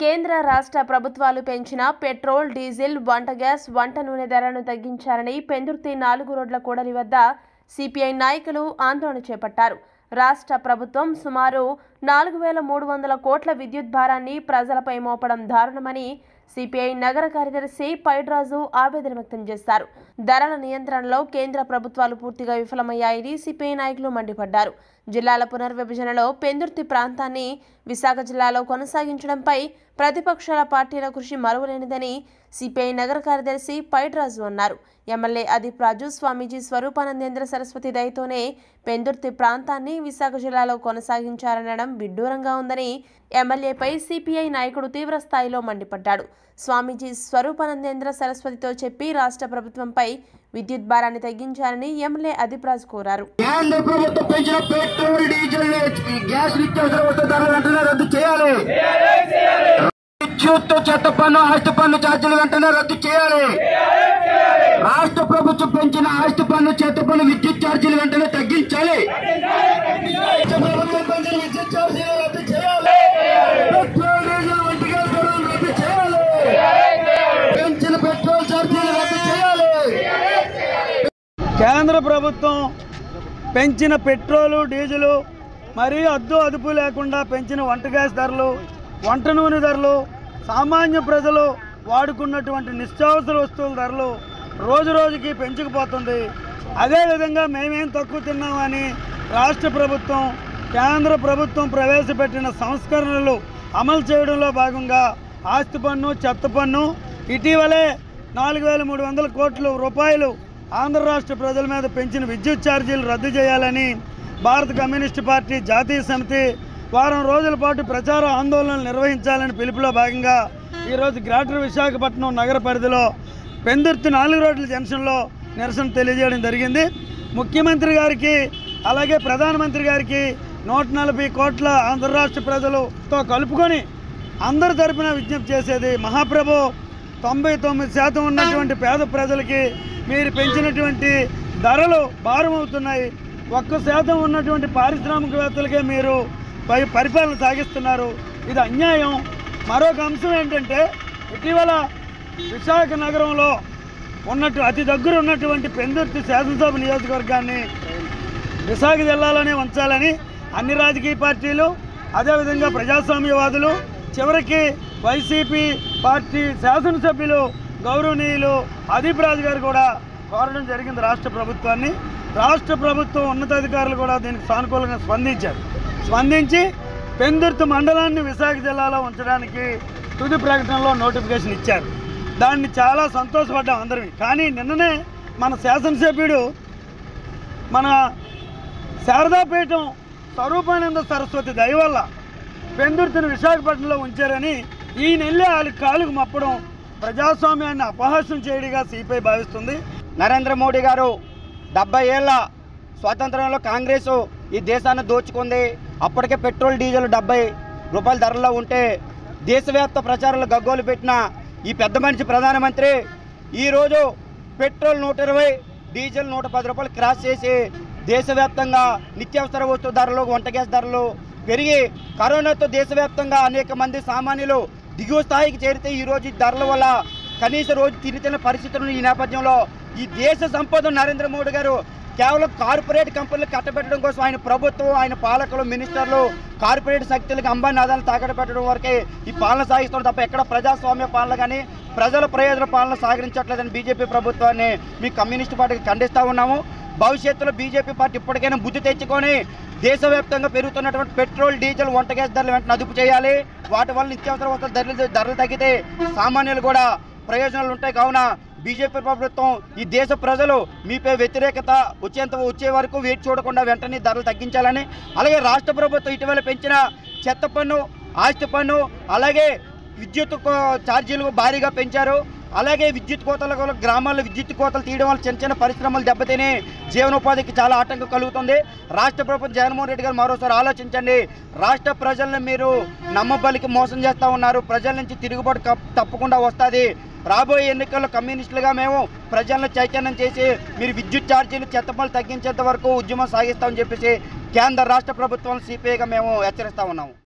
కేంద్ర రాష్ట్ర ప్రభుత్వాలు పెంచిన పెట్రోల్ డీజిల్ వంట గ్యాస్ వంట నూనె ధరలను తగ్గించాలని పెందుర్తి నాలుగు రోడ్ల కూడలి వద్ద సిపిఐ నాయకులు ఆందోళన చేపట్టారు రాష్ట్ర ప్రభుత్వం సుమారు నాలుగు వేల మూడు వందల కోట్ల విద్యుత్ భారాన్ని ప్రజలపై మోపడం దారుణమని సిపిఐ నగర కార్యదర్శి పైడ్రాజు ఆవేదన వ్యక్తం చేశారు ధరల నియంత్రణలో కేంద్ర ప్రభుత్వాలు పూర్తిగా విఫలమయ్యాయని సిపిఐ నాయకులు మండిపడ్డారు జిల్లాల పునర్విభజనలో పెందుర్తి ప్రాంతాన్ని విశాఖ జిల్లాలో కొనసాగించడంపై ప్రతిపక్షాల పార్టీల కృషి మరువలేనిదని సిపిఐ నగర కార్యదర్శి పైడ్రాజు అన్నారు ఎమ్మెల్యే అదీప్ రాజు స్వామీజీ స్వరూపానందేంద్ర సరస్వతి దయతోనే పెందుర్తి ప్రాంతాన్ని విశాఖ జిల్లాలో కొనసాగించారనడం విడ్డూరంగా ఉందని ఎమ్మెల్యేపై సిపిఐ నాయకుడు తీవ్ర స్థాయిలో మండిపడ్డాడు స్వామీజీ స్వరూపానందేంద్ర సరస్వతితో చెప్పి రాష్ట్ర ప్రభుత్వంపై విద్యుత్ భారాన్ని తగ్గించాలని ఎమ్మెల్యే అదీప్ రాజు కోరారు కేంద్ర ప్రభుత్వం పెంచిన పెట్రోల్ డీజిల్ గ్యాస్ నిత్యావసర వస్తు ధరలు వెంటనే రద్దు చేయాలి విద్యుత్ చెత్త పన్ను ఆస్తి పన్ను ఛార్జీలు వెంటనే రద్దు చేయాలి రాష్ట్ర ప్రభుత్వం పెంచిన ఆస్తి పన్ను చెత్త పన్ను విద్యుత్ ఛార్జీలు వెంటనే తగ్గించాలి రాష్ట్ర ప్రభుత్వం పెంచిన విద్యుత్ ఛార్జీలు రద్దు చేయాలి పెట్రోల్ డీజిల్ వంటి గ్యాస్ ధరలు రద్దు చేయాలి పెంచిన పెట్రోల్ ఛార్జీలు రద్దు చేయాలి కేంద్ర ప్రభుత్వం పెంచిన పెట్రోలు డీజిలు మరీ అద్దు అదుపు లేకుండా పెంచిన వంట గ్యాస్ ధరలు వంట నూనె ధరలు సామాన్య ప్రజలు వాడుకున్నటువంటి నిత్యావసర వస్తువుల ధరలు రోజు రోజుకి పెంచుకుపోతుంది అదేవిధంగా మేమేం తక్కువ తిన్నామని రాష్ట్ర ప్రభుత్వం కేంద్ర ప్రభుత్వం ప్రవేశపెట్టిన సంస్కరణలు అమలు చేయడంలో భాగంగా ఆస్తి పన్ను చెత్త పన్ను ఇటీవలే నాలుగు వేల మూడు వందల కోట్ల రూపాయలు ఆంధ్ర రాష్ట్ర ప్రజల మీద పెంచిన విద్యుత్ ఛార్జీలు రద్దు చేయాలని భారత కమ్యూనిస్టు పార్టీ జాతీయ సమితి వారం రోజుల పాటు ప్రచార ఆందోళనలు నిర్వహించాలని పిలుపులో భాగంగా ఈరోజు గ్రేటర్ విశాఖపట్నం నగర పరిధిలో పెందుర్తి నాలుగు రోడ్ల జంక్షన్లో నిరసన తెలియజేయడం జరిగింది ముఖ్యమంత్రి గారికి అలాగే ప్రధానమంత్రి గారికి నూట నలభై కోట్ల ఆంధ్ర రాష్ట్ర ప్రజలతో కలుపుకొని అందరి తరపున విజ్ఞప్తి చేసేది మహాప్రభు తొంభై తొమ్మిది శాతం ఉన్నటువంటి పేద ప్రజలకి మీరు పెంచినటువంటి ధరలు భారం అవుతున్నాయి ఒక్క శాతం ఉన్నటువంటి పారిశ్రామికవేత్తలకే మీరు పై పరిపాలన సాగిస్తున్నారు ఇది అన్యాయం మరొక అంశం ఏంటంటే ఇటీవల విశాఖ నగరంలో ఉన్నట్టు అతి దగ్గర ఉన్నటువంటి పెందుర్తి శాసనసభ నియోజకవర్గాన్ని విశాఖ జిల్లాలోనే ఉంచాలని అన్ని రాజకీయ పార్టీలు అదేవిధంగా ప్రజాస్వామ్యవాదులు చివరికి వైసీపీ పార్టీ శాసనసభ్యులు గౌరవనీయులు అదీప్ రాజు గారు కూడా కోరడం జరిగింది రాష్ట్ర ప్రభుత్వాన్ని రాష్ట్ర ప్రభుత్వం ఉన్నతాధికారులు కూడా దీనికి సానుకూలంగా స్పందించారు స్పందించి పెందుర్తి మండలాన్ని విశాఖ జిల్లాలో ఉంచడానికి తుది ప్రకటనలో నోటిఫికేషన్ ఇచ్చారు దాన్ని చాలా సంతోషపడ్డాం అందరం కానీ నిన్ననే మన శాసనసభ్యుడు మన శారదాపీఠం స్వరూపానంద సరస్వతి దయ వల్ల పెందుర్తిని విశాఖపట్నంలో ఉంచారని ఈయన వెళ్ళి వాళ్ళ కాలుకు మప్పడం ప్రజాస్వామ్యాన్ని అపహాస్యం చేయడిగా సిపిఐ భావిస్తుంది నరేంద్ర మోడీ గారు డెబ్బై ఏళ్ళ స్వాతంత్రంలో కాంగ్రెస్ ఈ దేశాన్ని దోచుకుంది అప్పటికే పెట్రోల్ డీజిల్ డెబ్బై రూపాయల ధరలో ఉంటే దేశవ్యాప్త ప్రచారాలు గగ్గోలు పెట్టిన ఈ పెద్ద మనిషి ప్రధానమంత్రి ఈరోజు పెట్రోల్ నూట ఇరవై డీజిల్ నూట పది రూపాయలు క్రాస్ చేసి దేశవ్యాప్తంగా నిత్యావసర వస్తు ధరలు వంట గ్యాస్ ధరలు పెరిగి కరోనాతో దేశవ్యాప్తంగా అనేక మంది సామాన్యులు దిగువ స్థాయికి చేరితే ఈరోజు ఈ ధరల వల్ల కనీస రోజు తిరుగుతున్న పరిస్థితులు ఈ నేపథ్యంలో ఈ దేశ సంపద నరేంద్ర మోడీ గారు కేవలం కార్పొరేట్ కంపెనీలు కట్టబెట్టడం కోసం ఆయన ప్రభుత్వం ఆయన పాలకులు మినిస్టర్లు కార్పొరేట్ శక్తులకు అంబానాదాలను తాకట్టు పెట్టడం వరకే ఈ పాలన సాగిస్తున్నారు తప్ప ఎక్కడ ప్రజాస్వామ్య పాలన కానీ ప్రజల ప్రయోజన పాలన సాగించట్లేదని బీజేపీ ప్రభుత్వాన్ని మీ కమ్యూనిస్ట్ పార్టీకి ఖండిస్తూ ఉన్నాము భవిష్యత్తులో బీజేపీ పార్టీ ఇప్పటికైనా బుద్ధి తెచ్చుకొని దేశవ్యాప్తంగా పెరుగుతున్నటువంటి పెట్రోల్ డీజిల్ వంట గ్యాస్ ధరలు వెంటనే అదుపు చేయాలి వాటి వల్ల నిత్యావసర వస్తువుల ధరలు ధరలు తగ్గితే సామాన్యులు కూడా ప్రయోజనాలు ఉంటాయి కావున బీజేపీ ప్రభుత్వం ఈ దేశ ప్రజలు మీపై వ్యతిరేకత వచ్చేంత వచ్చే వరకు వేచి చూడకుండా వెంటనే ధరలు తగ్గించాలని అలాగే రాష్ట్ర ప్రభుత్వం ఇటీవల పెంచిన చెత్త పన్ను ఆస్తి పన్ను అలాగే విద్యుత్ కో- ఛార్జీలు భారీగా పెంచారు అలాగే విద్యుత్ కోతల వల్ల గ్రామాల్లో విద్యుత్ కోతలు తీయడం వల్ల చిన్న చిన్న పరిశ్రమలు దెబ్బతిని జీవనోపాధికి చాలా ఆటంకం కలుగుతుంది రాష్ట్ర ప్రభుత్వం జగన్మోహన్ రెడ్డి గారు మరోసారి ఆలోచించండి రాష్ట్ర ప్రజల్ని మీరు నమ్మబలికి మోసం చేస్తూ ఉన్నారు ప్రజల నుంచి తిరుగుబాటు కప్- తప్పకుండా వస్తుంది రాబోయే ఎన్నికల్లో కమ్యూనిస్టులుగా మేము ప్రజలను చైతన్యం చేసి మీరు విద్యుత్ ఛార్జీలు చెత్తపల్లి తగ్గించేంత వరకు ఉద్యమం సాగిస్తామని చెప్పేసి కేంద్ర రాష్ట్ర ప్రభుత్వం సిపిఐగా మేము హెచ్చరిస్తా ఉన్నాము